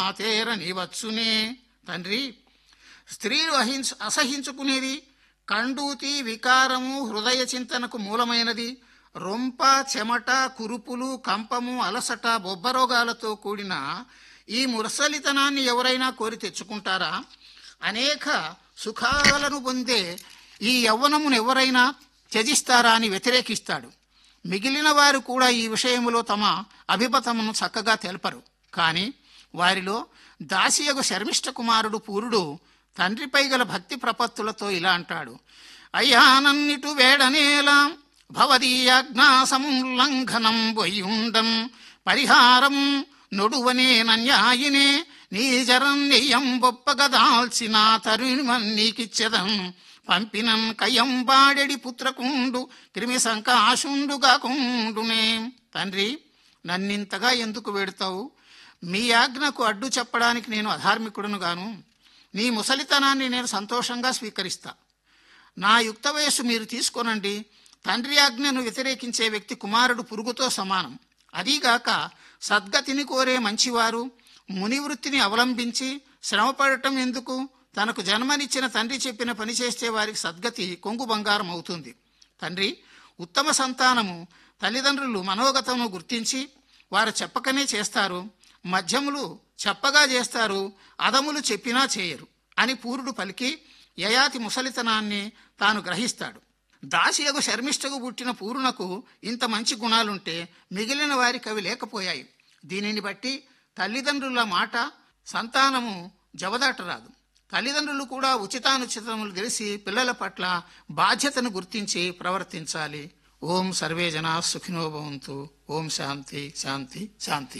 తేరని వచ్చునే తండ్రి స్త్రీలు అహింస అసహించుకునేది కండూతి వికారము హృదయ చింతనకు మూలమైనది రొంప చెమట కురుపులు కంపము అలసట బొబ్బరోగాలతో కూడిన ఈ మురసలితనాన్ని ఎవరైనా కోరి తెచ్చుకుంటారా అనేక సుఖాలను పొందే ఈ యవ్వనమును ఎవరైనా త్యజిస్తారా అని వ్యతిరేకిస్తాడు మిగిలిన వారు కూడా ఈ విషయంలో తమ అభిమతమును చక్కగా తెలపరు కాని వారిలో దాసియగు శర్మిష్ఠ కుమారుడు పూరుడు తండ్రిపై గల భక్తి ప్రపత్తులతో ఇలా అంటాడు అయ్యానన్నిటు వేడనేలా భవదీయాజ్ఞాసముల్లంఘనం బొయ్యుండం పరిహారం నొడువనే నన్యాయినే నీ జరన్నెయ్యం బొప్పగదాల్చిన తరుణిమన్నీకిచ్చెదం పంపినన్ కయ్యం బాడెడి పుత్రకుండు క్రిమి సంకాశుండుగా కుండునే తండ్రి నన్నింతగా ఎందుకు వేడుతావు మీ ఆజ్ఞకు అడ్డు చెప్పడానికి నేను అధార్మికుడును గాను నీ ముసలితనాన్ని నేను సంతోషంగా స్వీకరిస్తా నా యుక్త వయస్సు మీరు తీసుకోనండి తండ్రి ఆజ్ఞను వ్యతిరేకించే వ్యక్తి కుమారుడు పురుగుతో సమానం అదీగాక సద్గతిని కోరే మంచివారు మునివృత్తిని అవలంబించి శ్రమపడటం ఎందుకు తనకు జన్మనిచ్చిన తండ్రి చెప్పిన పని చేస్తే వారికి సద్గతి కొంగు బంగారం అవుతుంది తండ్రి ఉత్తమ సంతానము తల్లిదండ్రులు మనోగతమును గుర్తించి వారు చెప్పకనే చేస్తారు మధ్యములు చెప్పగా చేస్తారు అదములు చెప్పినా చేయరు అని పూరుడు పలికి యయాతి ముసలితనాన్ని తాను గ్రహిస్తాడు దాసియగు శర్మిష్టకు పుట్టిన పూరునకు ఇంత మంచి గుణాలుంటే మిగిలిన వారికి అవి లేకపోయాయి దీనిని బట్టి తల్లిదండ్రుల మాట సంతానము జవదాటరాదు తల్లిదండ్రులు కూడా ఉచితానుచితములు తెలిసి పిల్లల పట్ల బాధ్యతను గుర్తించి ప్రవర్తించాలి ఓం సర్వే జనా సుఖినో భవంతు ఓం శాంతి శాంతి శాంతి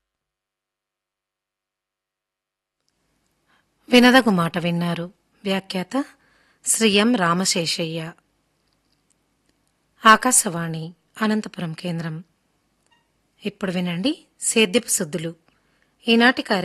వినదగు మాట విన్నారు వ్యాఖ్యాత శ్రీ ఎం రామశేషయ్య ఆకాశవాణి అనంతపురం కేంద్రం ఇప్పుడు వినండి సేద్యపు సుద్దులు ఈనాటి కార్య